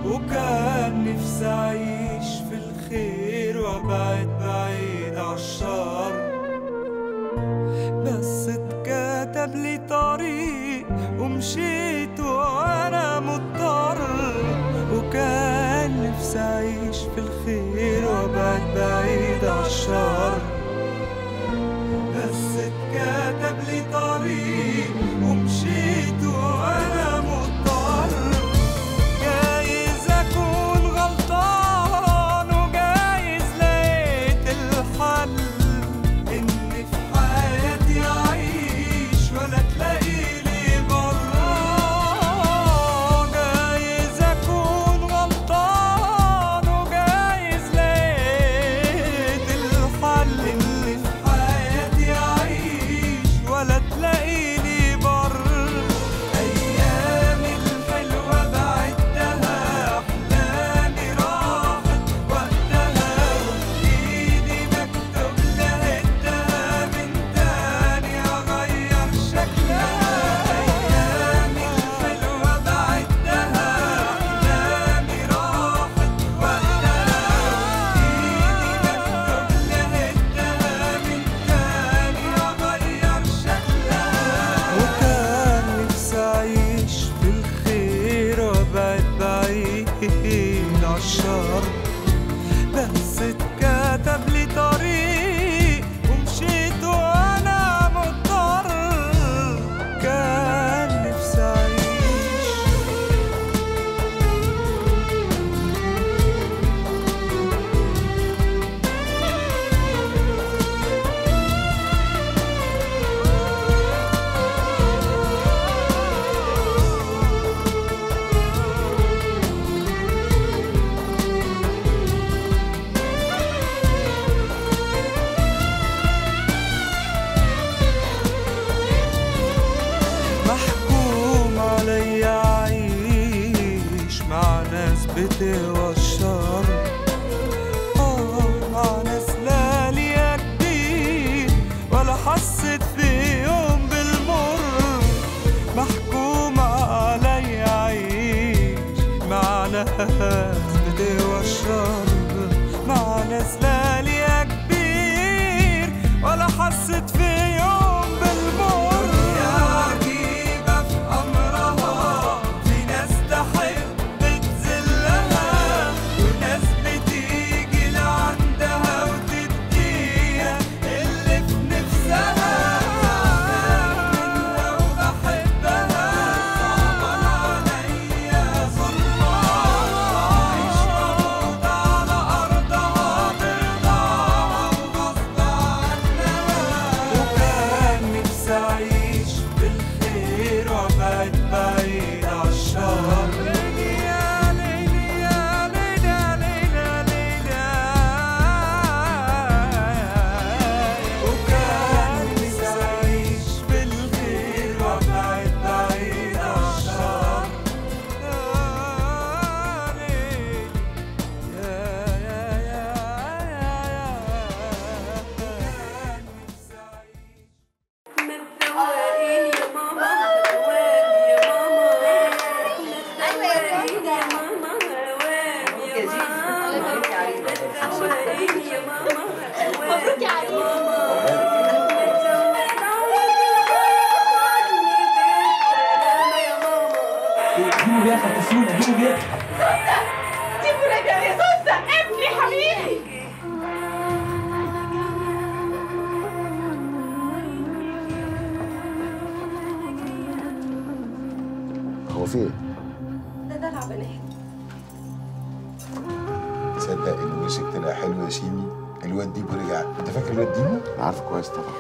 وكان نفسي أعيش في الخير وأبعد بعيد عالشر بس اتكتب لي طريق ومشيت وأنا مضطر وكان نفسي أعيش في الخير وأبعد بعيد عالشر بس اتكتب لي طريق ومشيت وأنا مضطر جايز أكون غلطان وجايز لقيت الحل إن في حياتي أعيش ولا تلاقيلي برا جايز أكون غلطان وجايز لقيت الحل إن في حياتي أعيش ولا تلاقيلي بر أيامي الحلوة بعدها أحلامي راحت وقتها وبإيدي مكتوب لقيتها من تاني أغير شكلها أيامي الحلوة بعدها أحلامي راحت وقتها وكان نفسي أعيش في الخير وأبعد بعيد عالشر بس اتكتب لي طريق ومشيت وأنا مضطر كان نفسي أعيش محكوم علي أعيش مع ناس بتوى الشر آه مع ناس لا ليا كبير ولا حسيت في يوم بالمر محكوم علي أعيش مع ناس بتوى الشر مع ناس لا ليا كبير ولا حسيت في يوم بالمر يا عجيبة في أمرها في ناس تحب تذلها وناس بتيجي لعندها وتديها اللي في نفسها منها وبحبها صعبان عليا ظلمها عيش موجود على أرضها برضاها وغصب عنها وكان نفسي أعيش بالخير وأبعد بعيد عالشر ليلي يا ليلي يا ليلي يا ليلي يا ليلي وكان نفسي أعيش بالخير وأبعد بعيد عالشر يا ليلي يا يا يا يا يا كان نفسي أعيش متدوقين يا ماما هواني يا ماما متدوقين يا ماما هواني يا ماما متدوقين يا ماما مبروك يا علي اديله بيها خمسين اديله بيها جيبوا لك يا سوسة ابني حبيبي هو في ايه؟ ده دلع بنات تصدق ان وشك طلع حلو يا شيمي الواد ديبو رجع انت فاكر الواد ديبو؟ انا عارفه كويس طبعا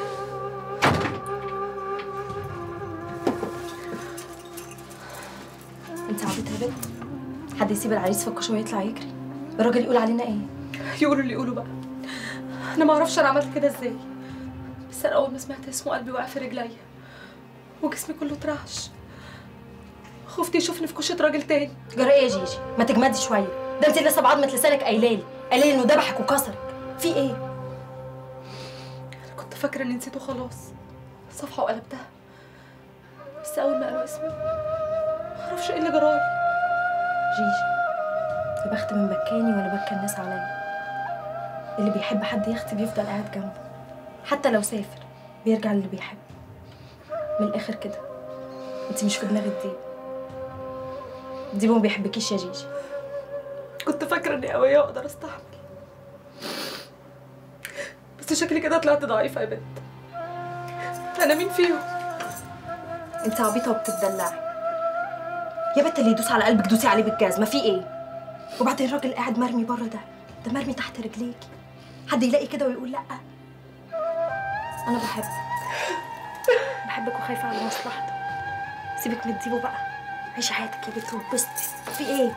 انت عبيطه يا بنت حد يسيب العريس في الكشوه ويطلع يجري الراجل يقول علينا ايه يقولوا اللي يقولوا بقى انا ما اعرفش انا عملت كده ازاي بس انا اول ما سمعت اسمه قلبي وقع في رجليا وجسمي كله اترعش خفت يشوفني في كشة راجل تاني جرى ايه يا جيجي ما تجمدي شويه ده انت لسه بعضمه لسانك قايلالي قايلالي انه ذبحك وكسرك في ايه انا كنت فاكره اني نسيته خلاص صفحه وقلبتها بس اول ما قالوا اسمي ما اعرفش ايه اللي جرالي جيجي يا بخت من بكاني ولا بكى الناس عليا اللي بيحب حد يا اختي بيفضل قاعد جنبه حتى لو سافر بيرجع للي بيحب من الاخر كده انت مش في دماغ الديب الديب ما بيحبكيش يا جيجي كنت فاكرة إني قوية وأقدر أستحمل بس شكلي كده طلعت ضعيفة يا بنت أنا مين فيهم؟ انت عبيطه وبتدلعي يا بنت اللي يدوس على قلبك دوسي عليه بالجاز ما في ايه وبعدين الراجل قاعد مرمي بره ده ده مرمي تحت رجليكي حد يلاقي كده ويقول لا انا بحبك بحبك وخايفه على مصلحتك سيبك من الديبو بقى عيشي حياتك يا بنت واتبسطي في ايه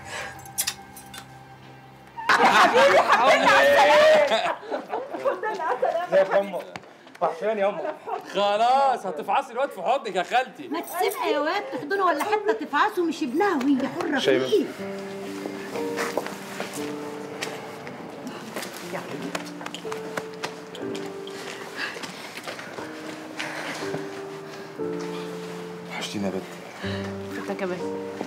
خلاص هتفعصي الواد في حضنك يا خالتي ما تسيبها يا واد تحضنه ولا حتى تفعصه مش ابنها وهي حرة فيه وحشتيني يا بنت انت كمان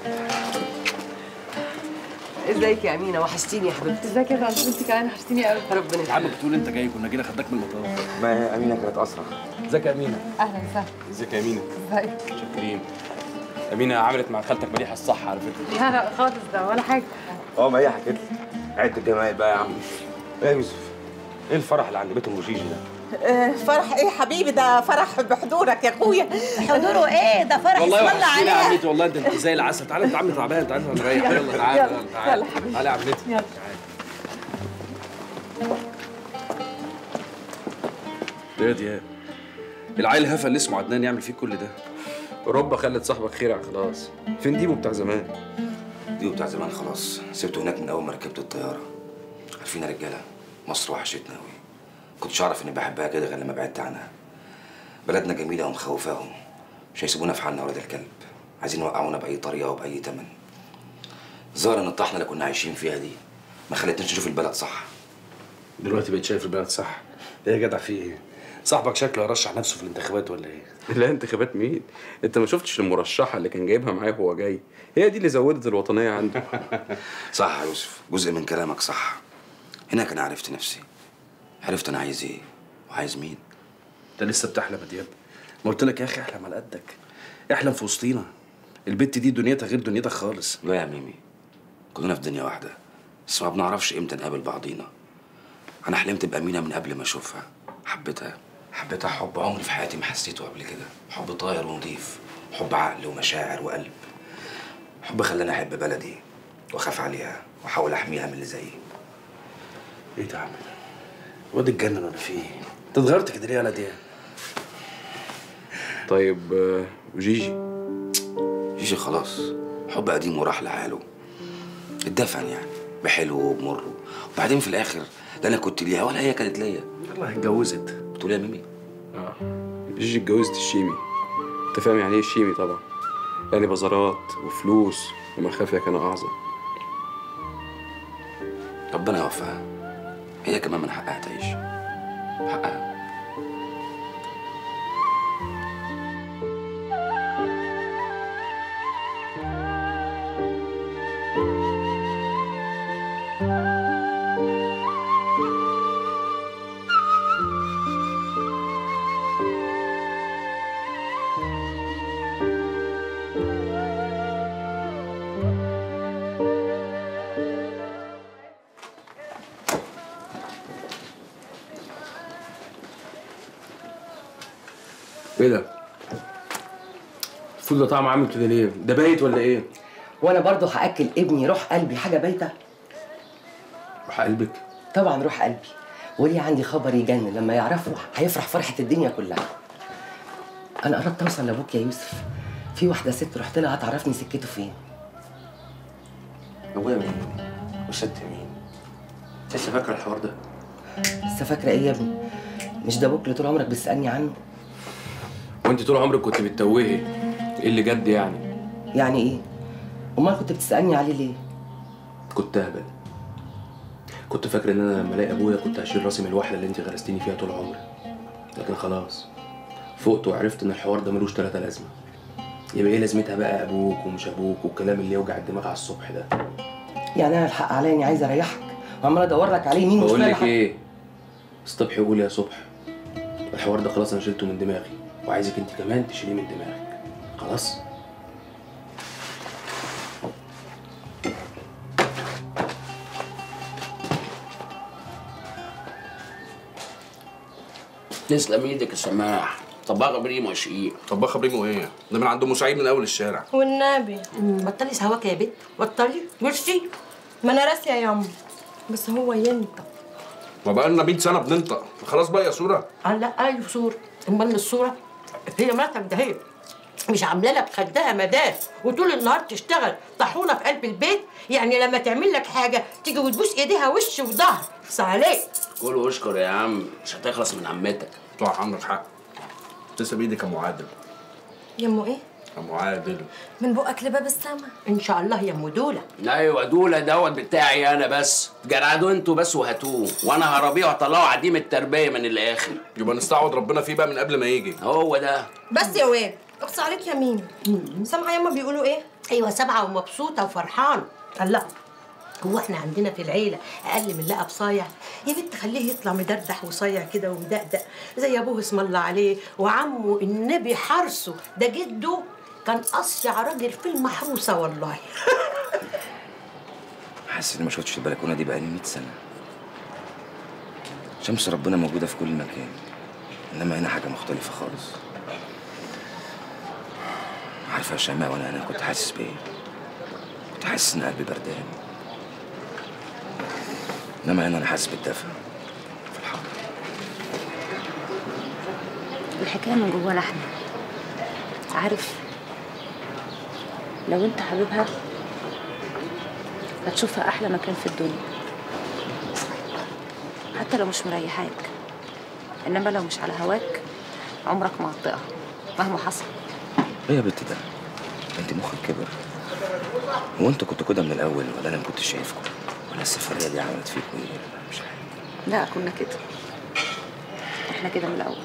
ازيك يا امينه وحشتيني يا حبيبتي ازيك يا رعد انت كمان وحشتيني قوي ربنا يا عم بتقول انت جاي كنا جينا خدناك من المطار ما هي امينه كانت اسرع ازيك يا امينه اهلا وسهلا ازيك يا امينه ازيك شاكرين امينه عملت مع خالتك مديحه الصح على فكره لا لا خالص ده ولا حاجه اه ما هي حكت لي عد الجماعه بقى يا عم ايه يا يوسف ايه الفرح اللي عند بيت ام جيجي ده فرح ايه حبيبي ده فرح بحضورك يا اخويا حضوره ايه ده فرح والله اسم الله وحشتيني يا عليها عمتي والله انت انت زي العسل تعالى انت عم تعبان تعالى نريح يلا تعالى يلا تعالى تعالى يا عمتي يلا. تعالى يا دياب العيل هفا اللي اسمه عدنان يعمل فيك كل ده اوروبا خلت صاحبك خير خلاص فين ديبو بتاع زمان دي بتاع زمان خلاص سبته هناك من اول ما ركبت الطياره عارفين يا رجاله مصر وحشتنا قوي كنتش اعرف اني بحبها كده غير لما بعدت عنها بلدنا جميله ومخوفاهم مش هيسيبونا في حالنا ولاد الكلب عايزين يوقعونا باي طريقه وباي تمن ظاهر ان الطحنه اللي كنا عايشين فيها دي ما خلتناش نشوف البلد صح دلوقتي بقيت شايف البلد صح ايه يا جدع في ايه صاحبك شكله هيرشح نفسه في الانتخابات ولا ايه لا انتخابات مين؟ انت ما شفتش المرشحه اللي كان جايبها معاه وهو جاي هي دي اللي زودت الوطنيه عنده صح يا يوسف جزء من كلامك صح هناك انا عرفت نفسي عرفت انا عايز ايه وعايز مين انت لسه بتحلم يا دياب ما قلت لك يا اخي احلم على قدك احلم في وسطينا البت دي دنيتها غير دنيتك خالص لا يا ميمي كلنا في دنيا واحدة بس ما بنعرفش امتى نقابل بعضينا انا حلمت بأمينة من قبل ما اشوفها حبيتها حبيتها حب عمري في حياتي ما حسيته قبل كده حب طاير ونضيف حب عقل ومشاعر وقلب حب خلاني احب بلدي واخاف عليها واحاول احميها من اللي زيي ايه ده يا عم واد اتجنن ولا في ايه انت اتغيرت كده ليه يا دياب طيب آه، وجيجي جيجي خلاص حب قديم وراح لحاله اتدفن يعني بحلو وبمره وبعدين في الاخر لا انا كنت ليها ولا هي كانت ليا والله اتجوزت بتقول يا ميمي اه جيجي اتجوزت الشيمي انت فاهم يعني ايه الشيمي طبعا يعني بازارات وفلوس ومخافيا كان اعظم ربنا يوفقها هي كمان من حقها تعيش حقها ايه ده الفول ده طعمه عامل كده ليه ده بايت ولا ايه وانا برضو هاكل ابني روح قلبي حاجه بايته روح قلبك طبعا روح قلبي ولي عندي خبر يجنن لما يعرفوا هيفرح فرحه الدنيا كلها انا قربت اوصل لابوك يا يوسف في واحده ست رحت لها هتعرفني سكته فين ابويا مين وست مين لسه فاكره الحوار ده لسه فاكره ايه يا ابني مش ده ابوك اللي طول عمرك بتسالني عنه وانت طول عمرك كنت بتتوهي ايه اللي جد يعني يعني ايه امال كنت بتسالني عليه ليه كنت اهبل كنت فاكر ان انا لما الاقي ابويا كنت هشيل راسي من الوحده اللي انت غرستيني فيها طول عمري لكن خلاص فقت وعرفت ان الحوار ده ملوش تلاتة لازمه يبقى ايه لازمتها بقى ابوك ومش ابوك والكلام اللي يوجع الدماغ على الصبح ده يعني انا الحق عليا اني عايزه اريحك وعماله ادور لك عليه مين مش بقول لاقي لك حد. ايه الصبح يقول يا صبح الحوار ده خلاص انا شلته من دماغي وعايزك انت كمان تشيليه من دماغك خلاص تسلم ايدك يا سماح طباخ بريمو شقيق طباخ بريمو ايه؟ ده من عند ام سعيد من اول الشارع والنبي بطلي سواك يا بنت بطلي ميرسي ما انا راسيه يا يما بس هو ينطق ما بقى لنا 100 سنه بننطق خلاص بقى يا صوره اه لا ايوه صورة امال الصورة هي مرتب ده هي مش عامله لك خدها مدار وطول النهار تشتغل طاحونه في قلب البيت يعني لما تعمل لك حاجه تيجي وتبوس ايديها وش وظهر اخص عليك كل واشكر يا عم مش هتخلص من عمتك صح عندك حق تسلم ايدك يا ام عادل يمو ايه يا ام عادل من بقك لباب السما ان شاء الله يا ام دوله ايوه دوله دوت بتاعي انا بس جرعدوا انتوا بس وهاتوه وانا هربيه وهطلعه عديم التربيه من الاخر يبقى نستعوض ربنا فيه بقى من قبل ما يجي هو ده بس يا واد اخص عليك يا مين سامعه يما بيقولوا ايه ايوه سامعه ومبسوطه وفرحانه الله هو احنا عندنا في العيله اقل من لقب صايع يا بنت خليه يطلع مدردح وصايع كده ومدقدق زي ابوه اسم الله عليه وعمه النبي حرسه ده جده كان اصيع راجل في المحروسه والله حاسس اني ما شفتش البلكونه دي بقالي 100 سنه شمس ربنا موجوده في كل مكان انما هنا حاجه مختلفه خالص عارفه يا شماء وانا انا كنت حاسس بايه كنت حاسس ان قلبي بردان انما هنا انا حاسس بالدفى الحكايه من جوانا احنا عارف لو انت حبيبها هتشوفها احلى مكان في الدنيا حتى لو مش مريحاك انما لو مش على هواك عمرك ما هتطيقها مهما حصل ايه يا بنت ده انت مخك كبر هو انتوا كنتوا كده من الاول ولا انا ما كنتش شايفكم ولا السفريه دي عملت فيكم ايه أنا مش عارف لا كنا كده احنا كده من الاول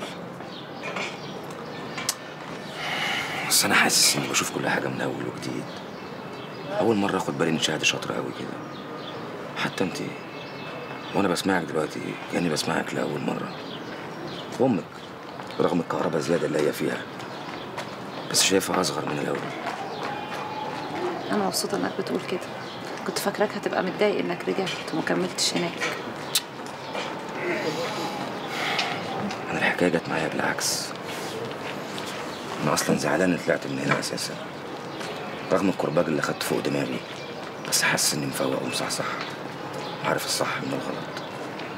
بس انا حاسس اني بشوف كل حاجه من اول وجديد اول مره اخد بالي ان شهد شاطره قوي كده حتى انت وانا بسمعك دلوقتي كاني بسمعك لاول مره امك رغم الكهرباء الزياده اللي هي فيها بس شايفها اصغر من الاول انا مبسوطه انك بتقول كده كنت فاكراك هتبقى متضايق انك رجعت وما كملتش هناك انا الحكايه جت معايا بالعكس انا اصلا زعلان إني طلعت من هنا اساسا رغم الكرباج اللي خدته فوق دماغي بس حاسس اني مفوق ومصحصح وعارف الصح من الغلط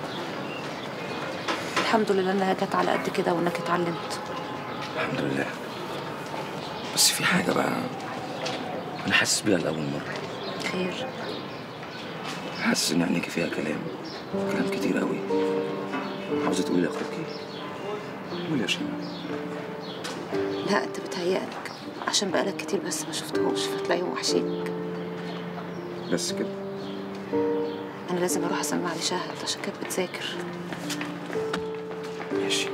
الحمد لله انها جت على قد كده وانك اتعلمت الحمد لله بس في حاجه بقى انا حاسس بيها لاول مره خير حاسس ان عينيكي فيها كلام كلام كتير قوي عاوزه تقولي لاخوكي قولي يا شيماء لا انت بتهيألك عشان بقالك كتير بس ما شفتهمش فتلاقيهم وحشينك بس كده انا لازم اروح اسمع لشهد عشان كانت بتذاكر ماشي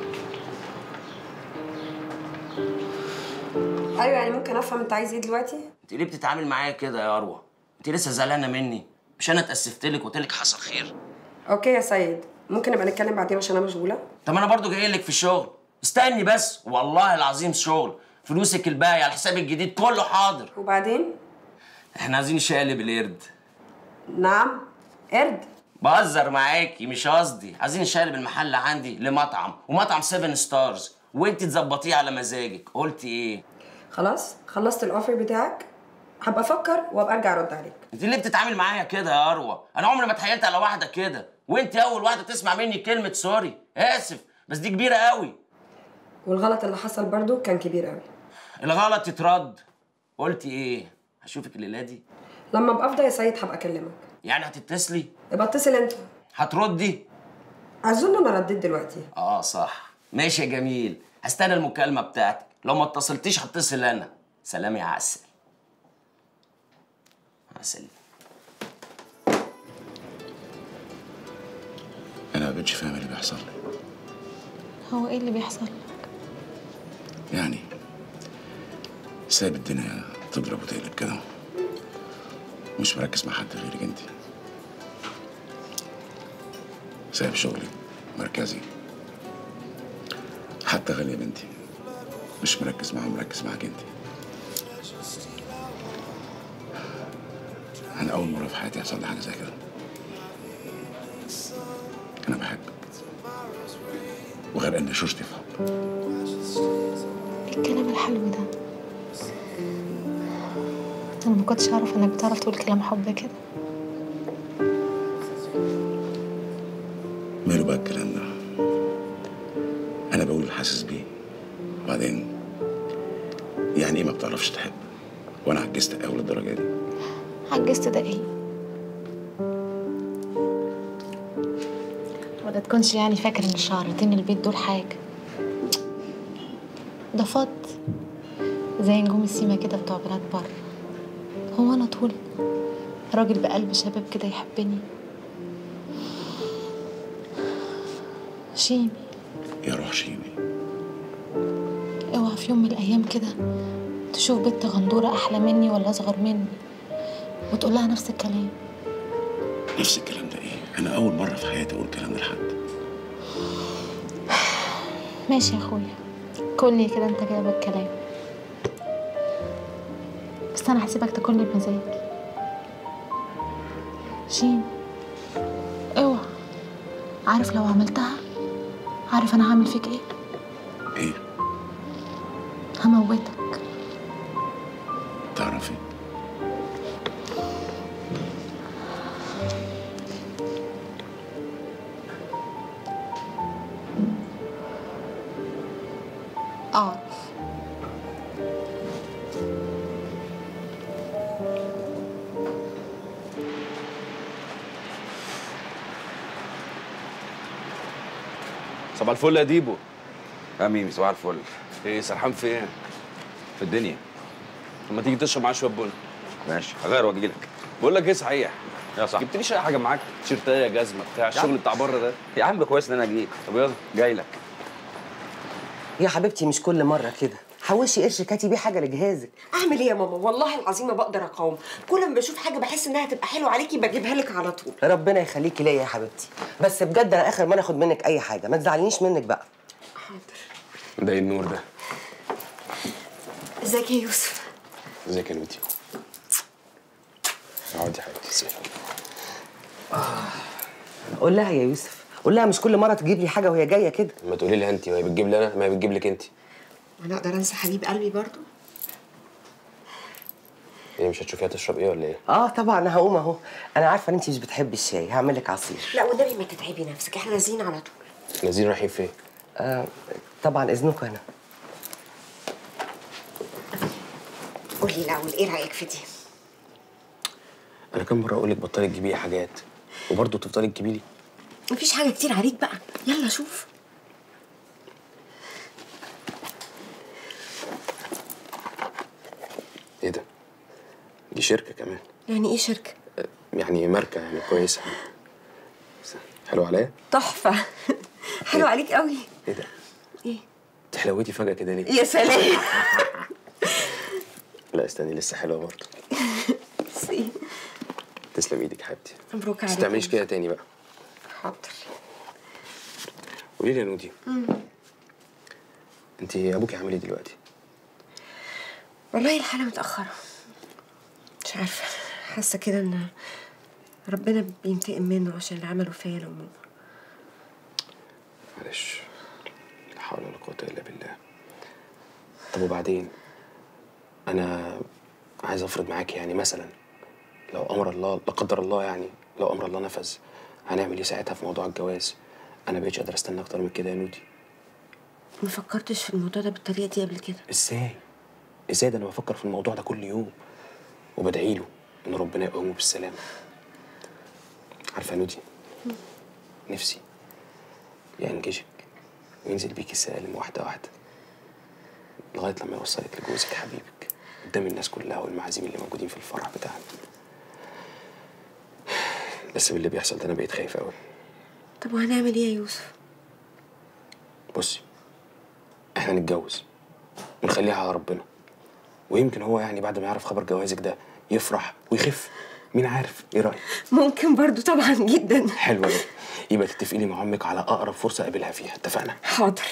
ايوه يعني ممكن افهم انت عايز ايه دلوقتي انت ليه بتتعامل معايا كده يا اروى انت لسه زعلانه مني مش انا اتاسفت لك وقلت لك حصل خير اوكي يا سيد ممكن نبقى نتكلم بعدين عشان انا مشغوله طب انا برضو جاي لك في الشغل استني بس والله العظيم شغل فلوسك الباقي على حساب الجديد كله حاضر وبعدين احنا عايزين نشقلب القرد نعم قرد بهزر معاكي مش قصدي عايزين نشقلب المحل عندي لمطعم ومطعم 7 ستارز وانت تظبطيه على مزاجك قلتي ايه خلاص خلصت الاوفر بتاعك هبقى افكر وابقى ارجع ارد عليك انت ليه بتتعامل معايا كده يا اروى انا عمري ما اتحايلت على واحده كده وانت اول واحده تسمع مني كلمه سوري اسف بس دي كبيره قوي والغلط اللي حصل برضو كان كبير قوي الغلط يترد قلتي ايه هشوفك الليله دي لما ابقى افضى يا سيد هبقى اكلمك يعني هتتصلي يبقى اتصل انت هتردي اظن انا رديت دلوقتي اه صح ماشي يا جميل هستنى المكالمه بتاعتك لو ما اتصلتيش هتصل انا سلام يا عسل عسل انا ما بقتش فاهم اللي بيحصل لي هو ايه اللي بيحصل يعني سايب الدنيا تضرب وتقلب كده مش مركز مع حد غيرك انت سايب شغلي مركزي حتى غالية بنتي مش مركز معاها مركز معاك انت انا اول مرة في حياتي يحصل لي حاجة زي كده انا بحبك وغرقان شوشتي في حب ايه الكلام الحلو ده انا ما كنتش اعرف انك بتعرف تقول كلام حب كده ماله بقى الكلام ده انا بقول اللي حاسس بيه وبعدين يعني ايه ما بتعرفش تحب وانا عجزت قوي للدرجه دي عجزت ده ايه ولا تكونش يعني فاكر ان الشعرتين البيت دول حاجه ده فض زي نجوم السيما كده بتوع بلاد بره هو انا طول راجل بقلب شباب كده يحبني شيمي يا روح شيمي اوعى في يوم من الايام كده تشوف بنت غندوره احلى مني ولا اصغر مني وتقول لها نفس الكلام نفس الكلام ده ايه انا اول مره في حياتي اقول الكلام ده لحد ماشي يا اخويا كلني كده انت كده بالكلام بس انا هسيبك تاكلني بمزاج شين اوعى عارف لو عملتها عارف انا هعمل فيك ايه ايه هموتك تعرفي اعرف صباح الفل يا ديبو يا ميمي صباح الفل ايه سرحان في ايه؟ في الدنيا لما تيجي تشرب معايا شويه بن ماشي هغير واجي لك بقول لك ايه صحيح يا صاحبي جبتليش اي حاجه معاك تيشيرتايه جزمه بتاع الشغل بتاع بره ده يا عم كويس ان انا جيت طب يلا جاي لك يا حبيبتي مش كل مره كده حوشي قرش كاتي بيه حاجه لجهازك اعمل ايه يا ماما والله العظيم ما بقدر اقاوم كل ما بشوف حاجه بحس انها تبقى حلوه عليكي بجيبها لك على طول ربنا يخليكي ليا يا حبيبتي بس بجد انا اخر مره اخد منك اي حاجه ما تزعلنيش منك بقى ده ايه النور ده ازيك يا يوسف ازيك يا نوتي اقعدي يا حبيبتي ازيك قول لها يا يوسف قول لها مش كل مره تجيب لي حاجه وهي جايه كده ما تقولي لها انت ما هي بتجيب لي انا ما هي بتجيب لك انت انا اقدر انسى حبيب قلبي برضو هي مش هتشوفيها تشرب ايه ولا ايه اه طبعا هقوم اهو انا عارفه ان انت مش بتحبي الشاي هعمل لك عصير لا والنبي ما تتعبي نفسك احنا نازلين على طول نازلين رايحين فين آه طبعا اذنكم انا قولي الاول ايه رايك في دي انا كم مره اقول لك بطلي تجيبي حاجات وبرضه تفضلي تجيبي لي مفيش حاجه كتير عليك بقى يلا شوف ايه ده دي شركه كمان يعني ايه شركه يعني ماركه يعني كويسه حلو عليا تحفه حلو عليك قوي ايه ده ايه تحلويتي فجاه كده ليه يا سلام لا استني لسه حلوه برضه ميرسي. تسلم ايدك يا حبيبتي مبروك بس عليك تعمليش كده تاني بقى حاضر قولي لي يا نودي مم. انت ابوكي عامل ايه دلوقتي والله الحالة متأخرة مش عارفة حاسة كده إن ربنا بينتقم منه عشان اللي عمله فيا لأمه معلش لا حول ولا قوه الا بالله طب وبعدين انا عايز افرض معاكي يعني مثلا لو امر الله لا قدر الله يعني لو امر الله نفذ هنعمل ايه ساعتها في موضوع الجواز انا بقيتش قادر استنى اكتر من كده يا نودي ما فكرتش في الموضوع ده بالطريقة دي قبل كده ازاي ازاي ده انا بفكر في الموضوع ده كل يوم وبدعي له ان ربنا يقومه بالسلامه عارفه يا نودي نفسي ينجشك وينزل بيك السلالم واحده واحده لغايه لما يوصلك لجوزك حبيبك قدام الناس كلها والمعازيم اللي موجودين في الفرح بتاعنا بس باللي بيحصل ده انا بقيت خايف قوي طب وهنعمل إيه يا يوسف؟ بصي احنا نتجوز ونخليها على ربنا ويمكن هو يعني بعد ما يعرف خبر جوازك ده يفرح ويخف مين عارف ايه رايك ممكن برضو طبعا جدا حلوه دي يبقى تتفقي لي مع امك على اقرب فرصه اقابلها فيها اتفقنا حاضر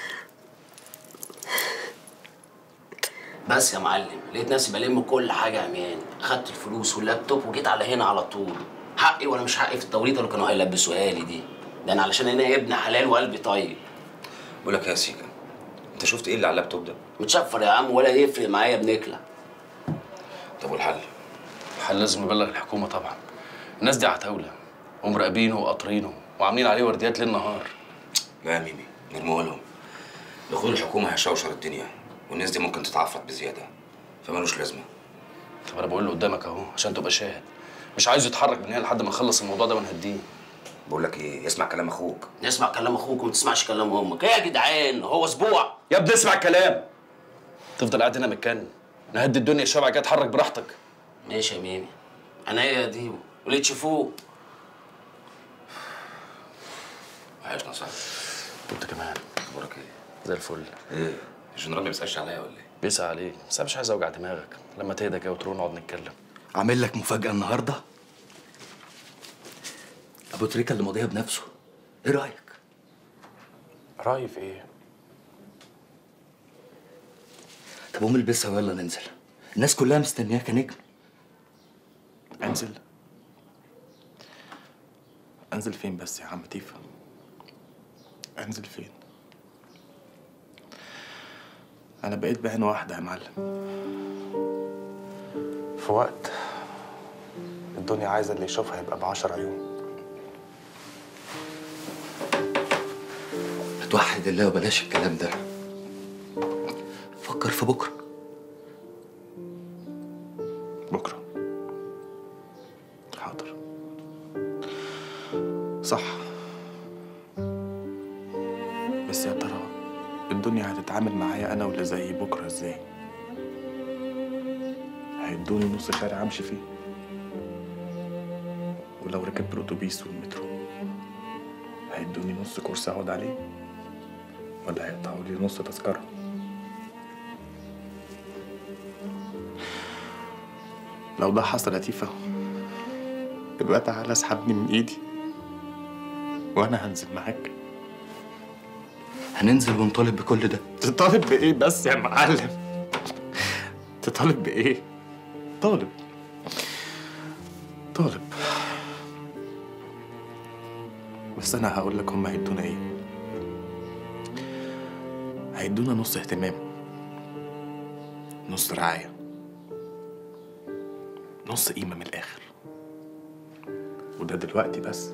بس يا معلم لقيت نفسي بلم كل حاجه يا عميان خدت الفلوس واللابتوب وجيت على هنا على طول حقي ولا مش حقي في التوريطه اللي كانوا هيلبسوها لي دي ده انا علشان انا ابن حلال وقلبي طيب بقول لك يا سيكا انت شفت ايه اللي على اللابتوب ده؟ متشفر يا عم ولا يفرق معايا بنكله طب والحل؟ الحل لازم نبلغ الحكومه طبعا الناس دي عتاوله ومراقبينه وقاطرينه وعاملين عليه ورديات ليل نهار لا يا ميمي نرموها لهم دخول الحكومه هيشوشر الدنيا والناس دي ممكن تتعفرت بزياده فمالوش لازمه طب انا بقول له قدامك اهو عشان تبقى شاهد مش عايزه يتحرك من هنا لحد ما نخلص الموضوع ده ونهديه بقول لك ايه اسمع كلام اخوك نسمع كلام اخوك وما تسمعش كلام امك ايه يا جدعان هو اسبوع يا ابني اسمع الكلام تفضل قاعد هنا متكن نهدي الدنيا الشبع كده اتحرك براحتك ماشي يا ميمي انا ايه يا ديو وليه تشوفوه وحشنا صح انت كمان اخبارك ايه؟ زي الفل ايه الجنرال ما بيسالش عليا ولا ايه؟ بيسأل عليك بس انا مش عايز اوجع دماغك لما تهدى كده وتروح نقعد نتكلم عامل لك مفاجأة النهاردة أبو تريكة اللي ماضيها بنفسه إيه رأيك؟ رايي في ايه طب قوم البسها ويلا ننزل الناس كلها مستنياك يا نجم انزل انزل فين بس يا عم تيفا انزل فين انا بقيت بعين واحده يا معلم في وقت الدنيا عايزه اللي يشوفها يبقى بعشر عيون توحد الله وبلاش الكلام ده فكر في بكرة بكره حاضر صح بس يا ترى الدنيا هتتعامل معايا انا واللي زيي بكره ازاي هيدوني نص شارع امشي فيه ولو ركبت الاتوبيس والمترو هيدوني نص كرسي اقعد عليه ولا هيقطعوا لي نص تذكره لو ده حصل يا تيفا يبقى تعالى اسحبني من ايدي وانا هنزل معاك هننزل ونطالب بكل ده تطالب بايه بس يا معلم تطالب بايه طالب طالب بس انا هقول لك هم هيدونا ايه هيدونا نص اهتمام نص رعايه نص قيمه من الاخر وده دلوقتي بس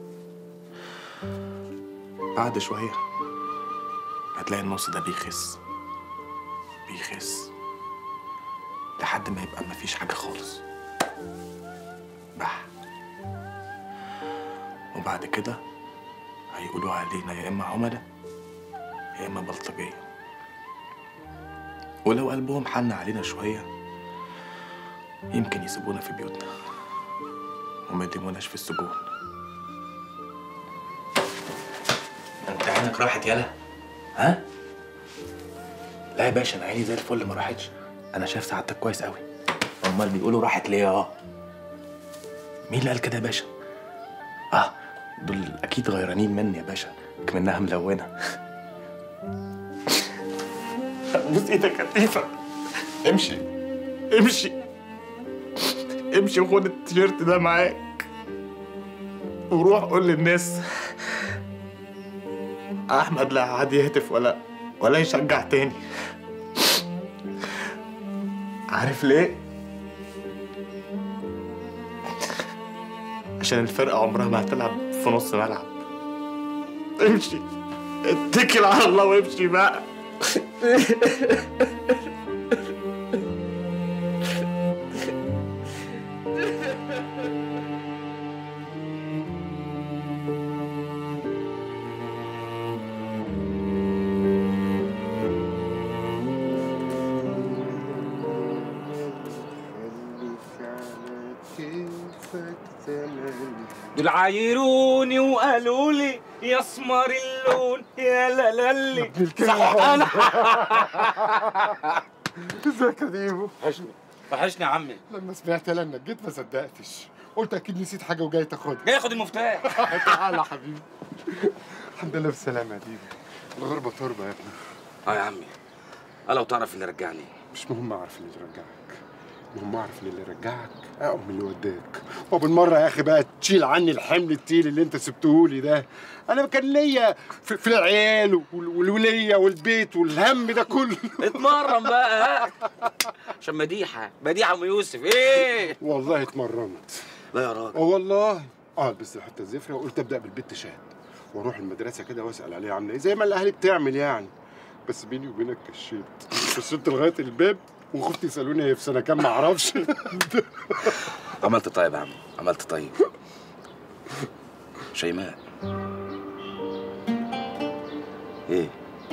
بعد شويه هتلاقي النص ده بيخس بيخس لحد ما يبقى مفيش حاجة خالص بح وبعد كده هيقولوا علينا يا إما عملاء يا إما بلطجية ولو قلبهم حن علينا شوية يمكن يسيبونا في بيوتنا وما يديموناش في السجون أنت عينك راحت يالا ها؟ لا يا باشا أنا عيني زي الفل ما راحتش أنا شايف سعادتك كويس قوي أمال بيقولوا راحت ليه اه مين اللي قال كده يا باشا؟ اه دول اكيد غيرانين مني يا باشا كمنها ملونه بص ايدك يا تيفا امشي امشي امشي وخد التيشيرت ده معاك وروح قول للناس احمد لا عاد يهتف ولا ولا يشجع تاني عارف ليه؟ عشان الفرقة عمرها ما هتلعب في نص ملعب امشي اتكل على الله وامشي بقى دول عايروني وقالوا لي يا اسمر اللون يا لالي صح انا ازيك يا ديبو وحشني وحشني يا عمي لما سمعت يلا انك جيت ما صدقتش قلت اكيد نسيت حاجه وجاي تاخدها جاي اخد المفتاح تعالى يا حبيبي الحمد لله بالسلامه يا ديبو الغربه تربه يا ابني اه يا عمي اه لو تعرف اللي رجعني مش مهم اعرف اللي رجعك المهم اعرف ان اللي رجعك اقوم من اللي وداك وبالمره يا اخي بقى تشيل عني الحمل التقيل اللي انت سبتهولي ده انا كان ليا في, في العيال وال- والوليه والبيت والهم ده كله اتمرن بقى ها عشان مديحه مديحه ام يوسف ايه والله اتمرنت لا يا راجل اه والله اه لبست الحته الزفره وقلت ابدا بالبت شهد واروح المدرسه كده واسال عليها عامله ايه زي ما الاهالي بتعمل يعني بس بيني وبينك كشيت وصلت لغايه الباب وخفت يسالوني هي في سنه كام ما اعرفش عملت طيب يا عم عملت طيب شيماء ايه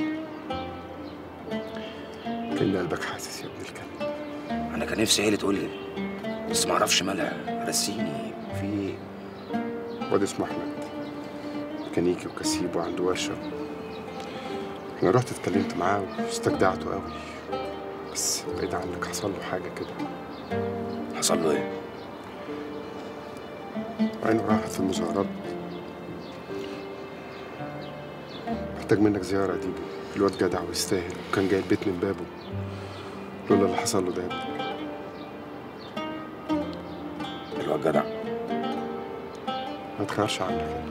كان قلبك حاسس يا ابن الكلب انا كان نفسي عيلة تقول لي بس ما اعرفش مالها رسيني في ايه واد اسمه احمد ميكانيكي وكسيب وعنده ورشه انا رحت اتكلمت معاه واستجدعته قوي بس بعيد عنك حصل له حاجه كده حصل له ايه عينه راحت في المظاهرات محتاج منك زيارة يا ديبو الواد جدع ويستاهل وكان جاي البيت من بابه لولا اللي حصل له ده يا ابني الواد جدع ما تخافش عنك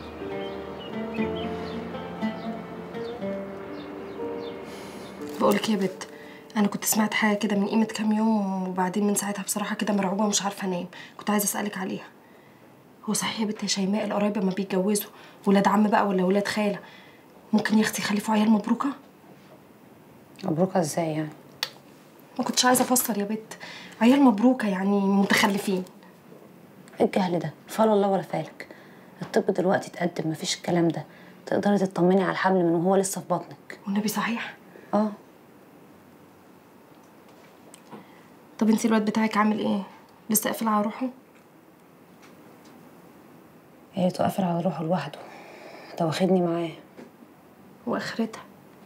بقولك يا بت انا كنت سمعت حاجه كده من قيمه كام يوم وبعدين من ساعتها بصراحه كده مرعوبه ومش عارفه انام كنت عايزه اسالك عليها هو صحيح يا بت يا شيماء القرايب ما بيتجوزوا ولاد عم بقى ولا ولاد خاله ممكن يا اختي يخلفوا عيال مبروكه مبروكه ازاي يعني ما كنتش عايزه افسر يا بت عيال مبروكه يعني متخلفين ايه الجهل ده فال الله ولا فالك الطب دلوقتي اتقدم مفيش الكلام ده تقدري تطمني على الحمل من وهو لسه في بطنك والنبي صحيح اه طب انتي الواد بتاعك عامل ايه لسه قافل على روحه يا ريته قافل على روحه لوحده ده واخدني معاه واخرتها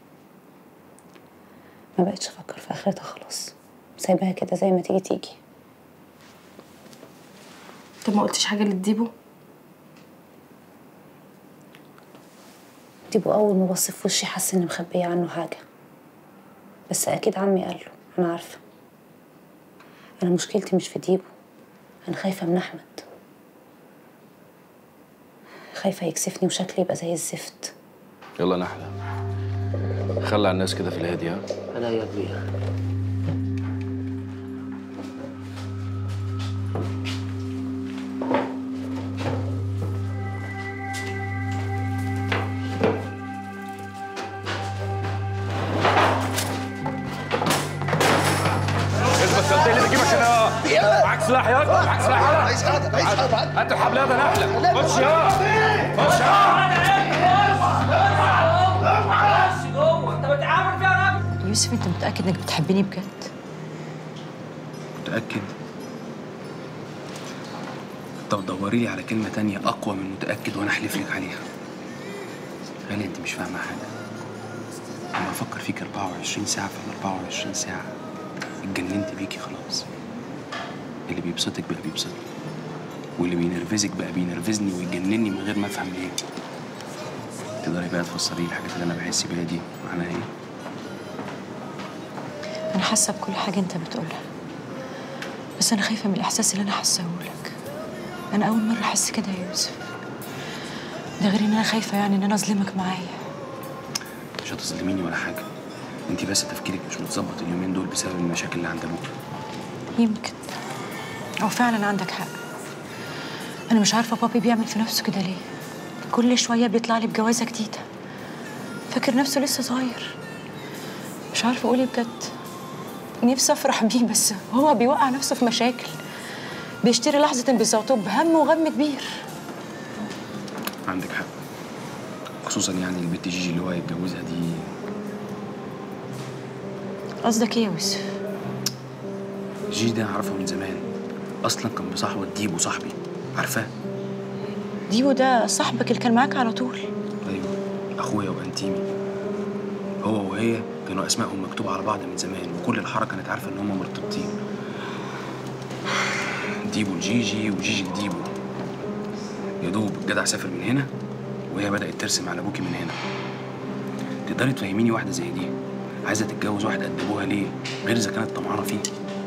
ما بقتش افكر في اخرتها خلاص سايباها كده زي ما تيجي تيجي طب ما قلتش حاجه للديبو ديبو اول ما بص في وشي حس اني مخبيه عنه حاجه بس اكيد عمي قال له انا عارفه انا مشكلتي مش في ديبو انا خايفه من احمد خايفه يكسفني وشكلي يبقى زي الزفت يلا نحلة خلي على الناس كده في الهادي ها انا يا كبير البس انت اللي تجيب عشان اه معاك سلاح يا معاك سلاح يلا عايز هذا عايز هذا هات الحبل يا نحله خش يا خش يوسف انت متاكد انك بتحبني بجد متأكد طب دوري لي على كلمة تانية أقوى من متأكد وأنا أحلف لك عليها غالي أنت مش فاهمة حاجة لما أفكر فيك 24 ساعة في ال 24 ساعة اتجننت بيكي خلاص اللي بيبسطك بقى بيبسطني واللي بينرفزك بقى بينرفزني ويجنني من غير ما أفهم ليه تقدري بقى تفسري لي الحاجات اللي أنا بحس بيها دي معناها إيه؟ انا حاسه بكل حاجه انت بتقولها بس انا خايفه من الاحساس اللي انا حاسه لك انا اول مره احس كده يا يوسف ده غير ان انا خايفه يعني ان انا اظلمك معايا مش هتظلميني ولا حاجة انت بس تفكيرك مش متظبط اليومين دول بسبب المشاكل اللي عند ابوك يمكن او فعلا عندك حق انا مش عارفه بابي بيعمل في نفسه كده ليه كل شويه بيطلع لي بجوازه جديده فاكر نفسه لسه صغير مش عارفه اقول ايه بجد نفسي افرح بيه بس هو بيوقع نفسه في مشاكل بيشتري لحظه انبساطه بهم وغم كبير عندك حق خصوصا يعني البت جيجي اللي هو هيتجوزها دي قصدك ايه يا يوسف جيجي ده اعرفه من زمان اصلا كان بصاحبه ديب وصاحبي عارفاه ديبو ده صاحبك اللي كان معاك على طول ايوه اخويا وانتيمي هو وهي كانوا اسمائهم مكتوبه على بعض من زمان وكل الحاره كانت عارفه ان هم مرتبطين ديبو لجيجي وجيجي لديبو يا دوب الجدع سافر من هنا وهي بدأت ترسم على ابوكي من هنا تقدري تفهميني واحدة زي دي عايزة تتجوز واحد قد ابوها ليه غير إذا كانت طمعانة فيه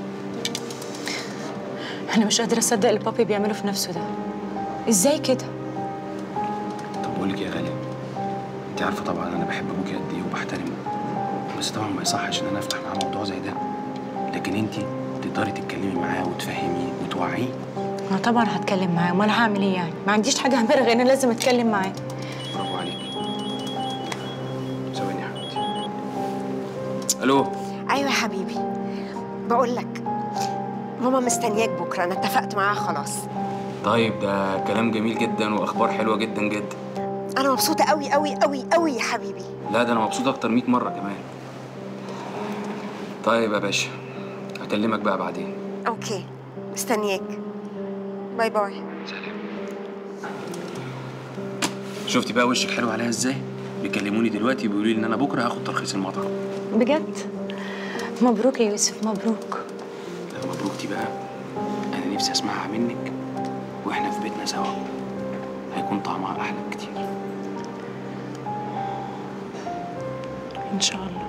انا مش قادره اصدق اللي بابي بيعمله في نفسه ده ازاي كده طب بقول لك إيه يا غالية انت عارفة طبعا أنا بحب ابوكي قد إيه وبحترمه بس طبعا ما يصحش إن أنا أفتح معاه موضوع زي ده لكن انت تقدري تتكلمي معاه وتفهميه وتوعيه انا طبعا هتكلم معاه امال هعمل ايه يعني ما عنديش حاجه اعملها غير انا لازم اتكلم معاه برافو عليكي ثواني يا حبيبتي الو ايوه يا حبيبي بقول لك ماما مستنياك بكره انا اتفقت معاها خلاص طيب ده كلام جميل جدا واخبار حلوه جدا جدا انا مبسوطه قوي قوي قوي قوي يا حبيبي لا ده انا مبسوط اكتر 100 مره كمان طيب يا باشا هكلمك بقى بعدين اوكي مستنياك باي باي شفتي بقى وشك حلو عليها ازاي بيكلموني دلوقتي بيقولوا لي ان انا بكره هاخد ترخيص المطعم بجد مبروك يا يوسف مبروك لا مبروك دي بقى انا نفسي اسمعها منك واحنا في بيتنا سوا هيكون طعمها احلى بكتير ان شاء الله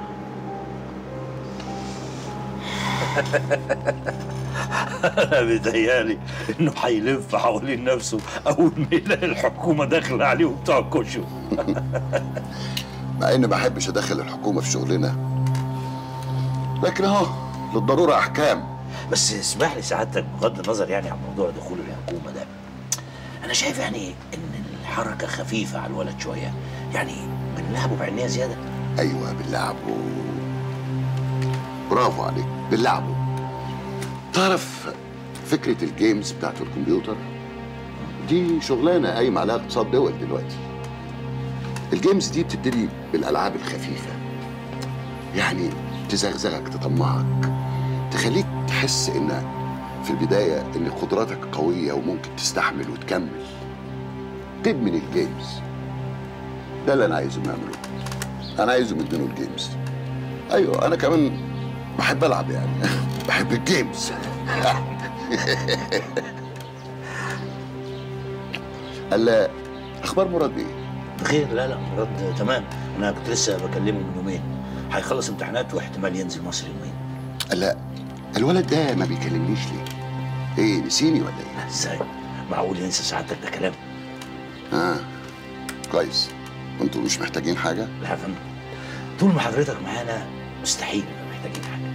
انا بيتهيألي انه هيلف حوالين نفسه اول ما يلاقي الحكومه داخله عليه وبتوع الكشف مع اني ما احبش ادخل الحكومه في شغلنا لكن اهو للضروره احكام بس اسمح لي سعادتك بغض النظر يعني عن موضوع دخول الحكومه ده انا شايف يعني ان الحركه خفيفه على الولد شويه يعني بنلعبه بعنايه زياده ايوه بنلعبه برافو عليك بنلعبه تعرف فكره الجيمز بتاعت الكمبيوتر دي شغلانه قايمه عليها اقتصاد دول دلوقتي الجيمز دي بتبتدي بالالعاب الخفيفه يعني تزغزغك تطمعك تخليك تحس ان في البدايه ان قدراتك قويه وممكن تستحمل وتكمل تدمن الجيمز ده اللي انا عايزه نعمله انا عايزه مدمنه الجيمز ايوه انا كمان بحب العب يعني بحب الجيمز قال اخبار مراد ايه بخير لا لا مراد تمام انا كنت لسه بكلمه من يومين هيخلص امتحانات واحتمال ينزل مصر يومين لا الولد ده ما بيكلمنيش ليه ايه نسيني ولا ايه ازاي معقول ينسى سعادتك ده كلام اه كويس انتوا مش محتاجين حاجه لا يا فندم طول ما حضرتك معانا مستحيل نبقى محتاجين حاجه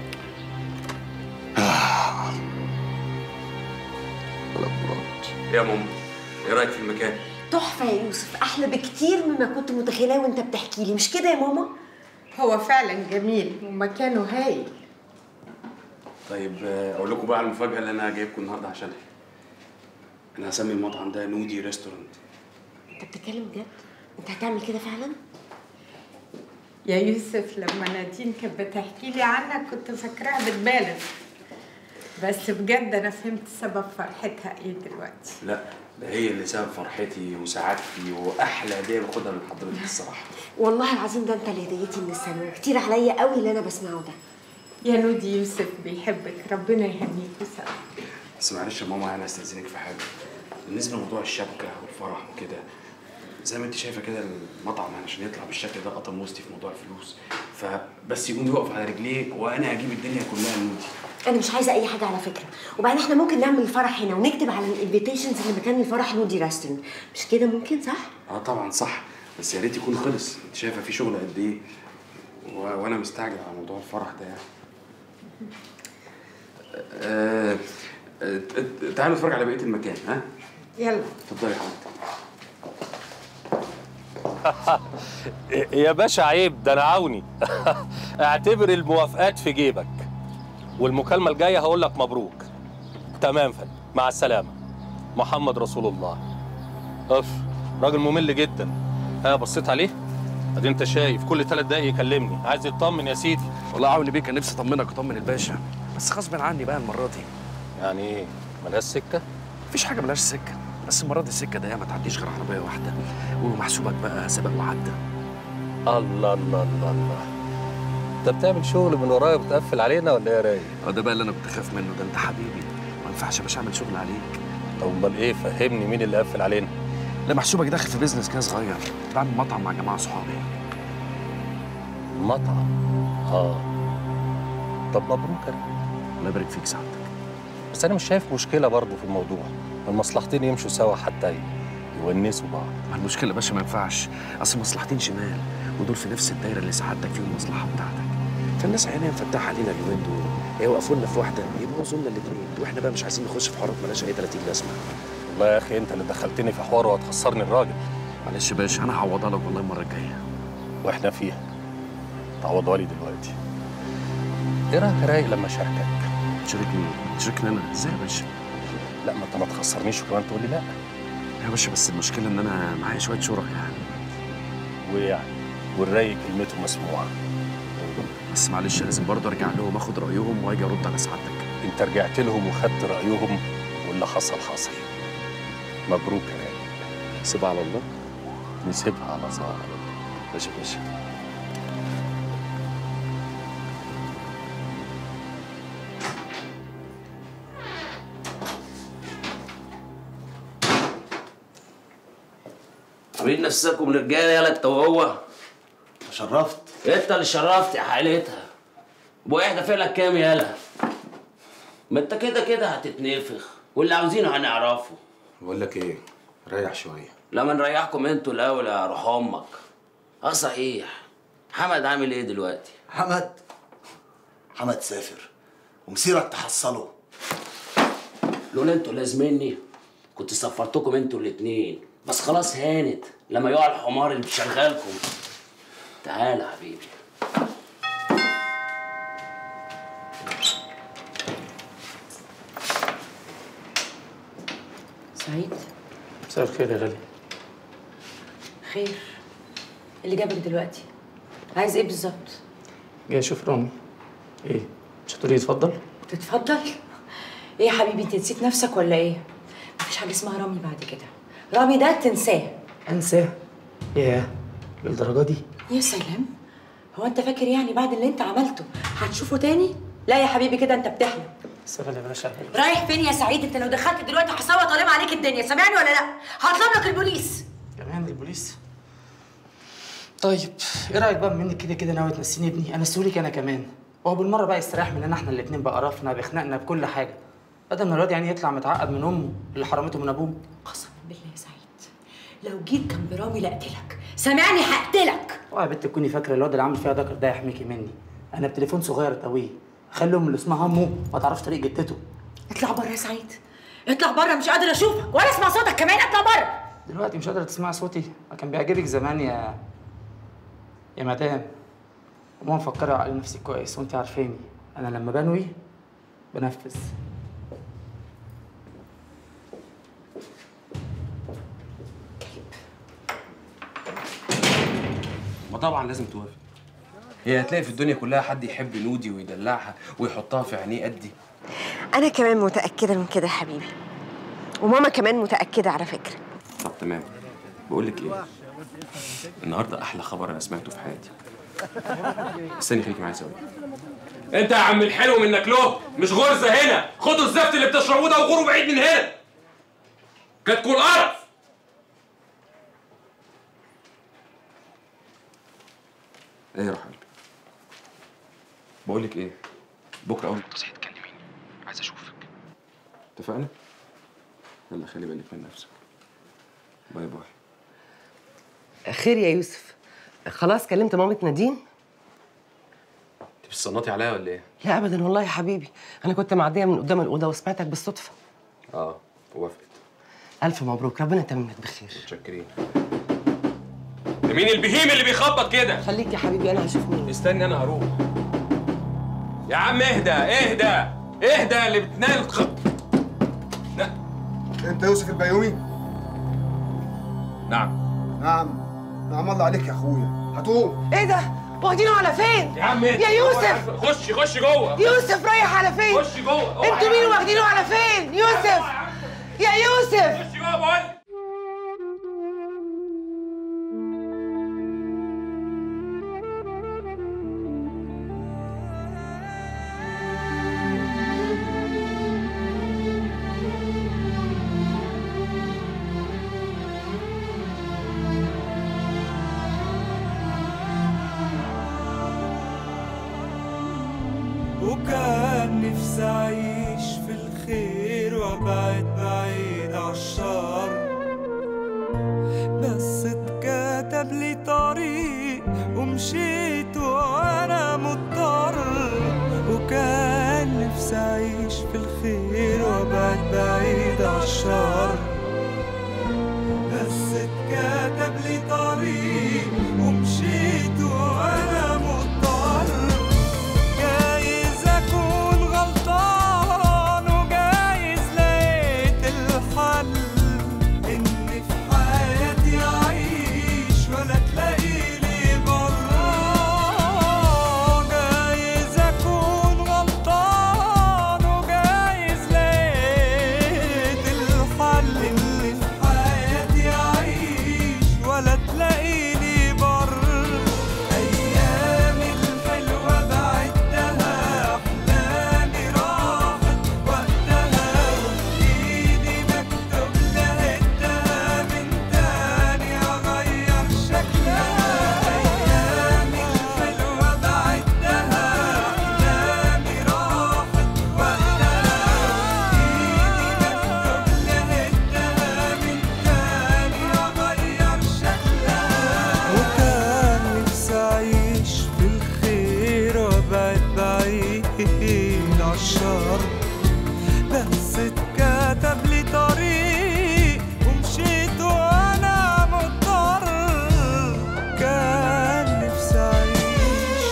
ولا مراد يا ماما ايه رايك في المكان تحفه يا يوسف احلى بكتير مما كنت متخيلاه وانت بتحكي لي مش كده يا ماما هو فعلا جميل ومكانه هايل طيب آه، اقول لكم بقى على المفاجاه اللي انا جايبكم النهارده عشانها انا هسمي المطعم ده نودي ريستورانت انت بتتكلم بجد انت هتعمل كده فعلا يا يوسف لما نادين كانت بتحكي لي عنك كنت فاكراها بتبالغ بس بجد انا فهمت سبب فرحتها ايه دلوقتي لا ده هي اللي سبب فرحتي وسعادتي واحلى هديه باخدها من حضرتك الصراحه والله العظيم ده انت اللي هديتي من السنه كتير عليا قوي اللي انا بسمعه ده يا نودي يوسف بيحبك ربنا يهنيكوا سوا بس معلش يا ماما انا استاذنك في حاجه بالنسبه لموضوع الشبكه والفرح وكده زي ما انت شايفه كده المطعم عشان يطلع بالشكل ده قطم وسطي في موضوع الفلوس فبس يقوم يقف على رجليه وانا اجيب الدنيا كلها لنودي انا مش عايزه اي حاجه على فكره وبعدين احنا ممكن نعمل الفرح هنا ونكتب على الانفيتيشنز اللي مكان الفرح نودي ريستورانت مش كده ممكن صح اه طبعا صح بس يا ريت يكون خلص انت شايفه في شغل قد ايه و... وانا مستعجل على موضوع الفرح ده يعني آه... آه... آه... تعالوا نتفرج على بقيه المكان ها يلا اتفضلي يا حضرتك يا باشا عيب ده انا عوني اعتبر الموافقات في جيبك والمكالمة الجاية هقول لك مبروك تمام فندم مع السلامة محمد رسول الله اف راجل ممل جدا ها بصيت عليه ادي انت شايف كل ثلاث دقايق يكلمني عايز يطمن يا سيدي والله عاوني بيه كان نفسي اطمنك واطمن الباشا بس غصب عني بقى المره دي يعني ايه ملهاش سكه مفيش حاجه ملهاش سكه بس المره دي السكه ده ما تعديش غير عربيه واحده ومحسوبك بقى سبق وعدى الله الله الله الله انت بتعمل شغل من ورايا وبتقفل علينا ولا ايه يا رايق اه ده بقى اللي انا كنت خايف منه ده انت حبيبي ما ينفعش يا باشا اعمل شغل عليك طب امال ايه فهمني مين اللي قفل علينا لا محسوبك داخل في بيزنس كده صغير بعمل مطعم مع جماعه صحابي مطعم اه طب مبروك انا الله يبارك فيك سعادتك بس انا مش شايف مشكله برضه في الموضوع المصلحتين يمشوا سوا حتى يونسوا بعض ما المشكله يا باشا ما ينفعش اصل مصلحتين شمال ودول في نفس الدايره اللي سعادتك فيهم المصلحه بتاعتك فالناس عينيها مفتحه علينا اليومين دول يوقفوا لنا في واحده يبوظوا لنا الاثنين واحنا بقى مش عايزين نخش في حوارات مالهاش اي 30 لازمه والله يا اخي انت اللي دخلتني في حوار وهتخسرني الراجل معلش يا باشا انا هعوضها لك والله المره الجايه واحنا فيها تعوضها لي دلوقتي ايه رايك يا رايق لما اشاركك تشاركني تشاركني انا ازاي يا باشا لا ما انت ما تخسرنيش وكمان تقول لي لا يا باشا بس المشكله ان انا معايا شويه شرك يعني ويعني والرايق كلمته مسموعه بس معلش لازم برضه ارجع لهم اخد رايهم واجي ارد على سعادتك انت رجعت لهم وخدت رايهم واللي حصل حصل مبروك يا رايق سيبها على الله نسيبها على الله ماشي يا باشا عاملين نفسكم رجاله يالا انت وهو شرفت انت اللي شرفت يا حالتها ابو احنا لك كام يالا ما انت كده كده هتتنفخ واللي عاوزينه هنعرفه بقول لك ايه ريح شويه لما نريحكم انتوا الاول يا روح امك اه صحيح حمد عامل ايه دلوقتي حمد حمد سافر ومسيرك تحصله لولا انتوا لازمني كنت سفرتكم انتوا الاتنين بس خلاص هانت لما يقع الحمار اللي بيشغلكم تعال يا حبيبي سعيد مساء الخير يا غالي خير اللي جابك دلوقتي عايز ايه بالظبط جاي اشوف رامي ايه مش هتقولي اتفضل تتفضل ايه يا حبيبي انت نسيت نفسك ولا ايه مفيش حاجه اسمها رامي بعد كده رامي ده تنساه انساه ياه للدرجه دي يا سلام هو انت فاكر يعني بعد اللي انت عملته هتشوفه تاني لا يا حبيبي كده انت بتحلم استغل يا باشا رايح فين يا سعيد انت لو دخلت دلوقتي هصوت طالما عليك الدنيا سامعني ولا لا هطلب لك البوليس كمان البوليس طيب ايه رايك بقى بما انك كده كده ناوي تنسيني ابني انا سولك انا كمان وهو بالمره بقى يستريح مننا احنا الاثنين بقرفنا بخناقنا بكل حاجه بدل ما الواد يعني يطلع متعقد من امه اللي حرمته من ابوه قسما بالله يا سعيد لو جيت جنب رامي لاقتلك سامعني هقتلك اوعى يا بنت تكوني فاكره الواد اللي عامل فيها ذكر ده يحميكي مني انا بتليفون صغير قوي خلي ام اللي اسمها امه ما تعرفش طريق جدته اطلع بره يا سعيد اطلع بره مش قادر اشوفك ولا اسمع صوتك كمان اطلع بره دلوقتي مش قادره تسمعي صوتي ما كان بيعجبك زمان يا يا مدام وما مفكره على نفسي كويس وانت عارفاني انا لما بنوي بنفذ ما طبعا لازم توافق هي هتلاقي في الدنيا كلها حد يحب نودي ويدلعها ويحطها في عينيه قدي انا كمان متاكده من كده يا حبيبي وماما كمان متاكده على فكره طب تمام بقول لك ايه النهارده احلى خبر انا سمعته في حياتي استني خليكي معايا ثواني انت يا عم الحلو منك له مش غرزه هنا خدوا الزفت اللي بتشربوه ده وغوروا بعيد من هنا كاتكوا القرف ايه يا روح قلبي بقول لك ايه بكره اول ما تصحي تكلميني عايز اشوفك اتفقنا يلا خلي بالك من نفسك باي باي خير يا يوسف خلاص كلمت مامة نادين انت بتصنطي عليا ولا ايه لا ابدا والله يا حبيبي انا كنت معديه من قدام الاوضه وسمعتك بالصدفه اه وافقت الف مبروك ربنا يتمم لك بخير متشكرين ده مين البهيم اللي بيخبط كده خليك يا حبيبي انا هشوف مين استني انا هروح يا عم اهدى اهدى اهدى اللي بتنال خ... انت يوسف البيومي نعم نعم نعم الله عليك يا اخويا هتقوم ايه ده؟ واخدينه على فين؟ يا عم يا يوسف خش خش جوه يوسف رايح على فين؟ خش جوه انتوا مين واخدينه على فين؟ يوسف يا يوسف خش جوه بقول نفسي أعيش في الخير وأبعد بعيد عالشر بس اتكتب لي طريق ومشيت وأنا مضطر وكان نفسي أعيش في الخير وأبعد بعيد عالشر بس اتكتب لي طريق ومشيت وأنا مضطر جايز أكون غلطان وجايز لقيت الحل إن في حياتي أعيش ولا تلاقي لي برا جايز أكون غلطان وجايز لقيت الحل إن في حياتي أعيش ولا تلاقي لي بر أيامي الحلوة بعدها أحلامي راحت وقتها وإيدي مكتوب لقيتها من تاني أغير شكلها أيامي الحلوة بعدها أحلامي راحت وقتها وإيدي مكتوب لقيتها من تاني أغير شكلها وكان نفسي أعيش في الخير وأبعد بعيد عالشر بس اتكتب لي طريق ومشيت وأنا مضطر كان نفسي أعيش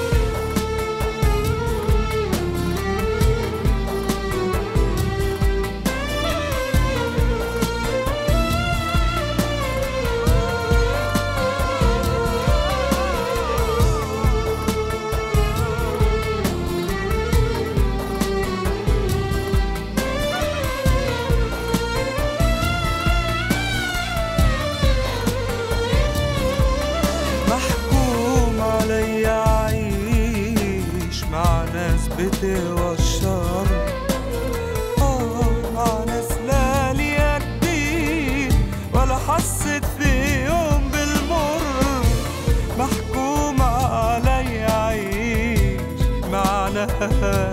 محكوم عليا أعيش مع ناس بتهوى الشر آه مع ناس لا ليا كبير ولا حسيت في يوم بالمر محكوم عليا أعيش مع ناس